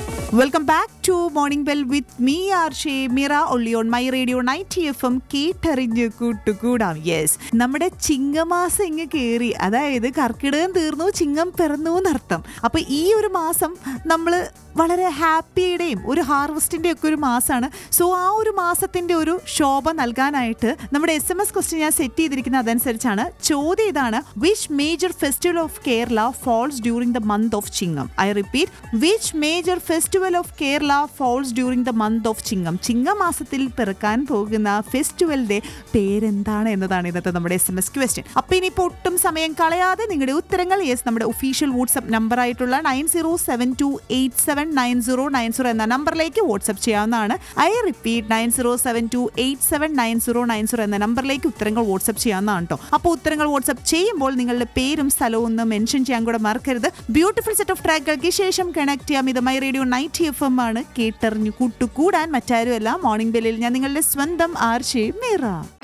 welcome back to morning bell with me ആർ ഷേ മിറ ഒള്ളി on my radio night F M കേട്ടറിഞ്ഞ് കൂട്ടുകൂടാം യെസ് നമ്മുടെ ചിങ്ങമാസം ഇങ്ങ് കയറി അതായത് കർക്കിടകം തീർന്നു ചിങ്ങം പിറന്നു എന്നർത്ഥം അപ്പൊ ഈ ഒരു മാസം നമ്മൾ വളരെ ഹാപ്പിയുടെയും ഒരു ഹാർവസ്റ്റിന്റെ ഒക്കെ ഒരു മാസമാണ് സോ ആ ഒരു മാസത്തിന്റെ ഒരു ശോഭ നൽകാനായിട്ട് നമ്മുടെ എസ് എം എസ് ക്വസ്റ്റ്യൻ ഞാൻ സെറ്റ് ചെയ്തിരിക്കുന്ന അതനുസരിച്ചാണ് ചോദ്യം ഇതാണ് which major festival of Kerala falls during the month of Chingam I repeat which major festival of Kerala falls during the month of Chingam ചിങ്ങമാസത്തിൽ പിറക്കാൻ പോകുന്ന ഫെസ്റ്റിവലിന്റെ പേരെന്താണ് എന്നതാണ് ഇന്നത്തെ നമ്മുടെ എസ് എം എസ് ക്വസ്റ്റ്യൻ അപ്പൊ ഇനിയിപ്പോൾ ഒട്ടും സമയം കളയാതെ നിങ്ങളുടെ ഉത്തരങ്ങൾ യെസ് നമ്മുടെ ഒഫീഷ്യൽ വാട്സ്ആപ്പ് നമ്പർ ആയിട്ടുള്ള nine zero seven two eight seven nine zero nine zero എന്ന നമ്പറിലേക്ക് വാട്സ്ആപ്പ് ചെയ്യാവുന്നതാണ് I repeat nine zero seven two eight seven nine zero nine zero എന്ന നമ്പറിലേക്ക് ഉത്തരങ്ങൾ വാട്സ്ആപ്പ് ചെയ്യാവുന്നതാണ് കേട്ടോ അപ്പോൾ ഉത്തരങ്ങൾ വാട്സ്ആപ്പ് ചെയ്യുമ്പോൾ നിങ്ങളുടെ പേരും സ്ഥലവും ഒന്ന് മെൻഷൻ ചെയ്യാൻ കൂടെ മറക്കരുത് ബ്യൂട്ടിഫുൾ സെറ്റ് ഓഫ് ട്രാക്കുകൾക്ക് ശേഷം കണക്ട് ചെയ്യാം ഇത് my radio night F M ആണ് കേട്ടറിഞ്ഞു കൂട്ടുകൂടാൻ മറ്റാരുമല്ല മോർണിംഗ് ബെല്ലിൽ ഞാൻ നിങ്ങളുടെ സ്വന്തം ആർഷേ മീറ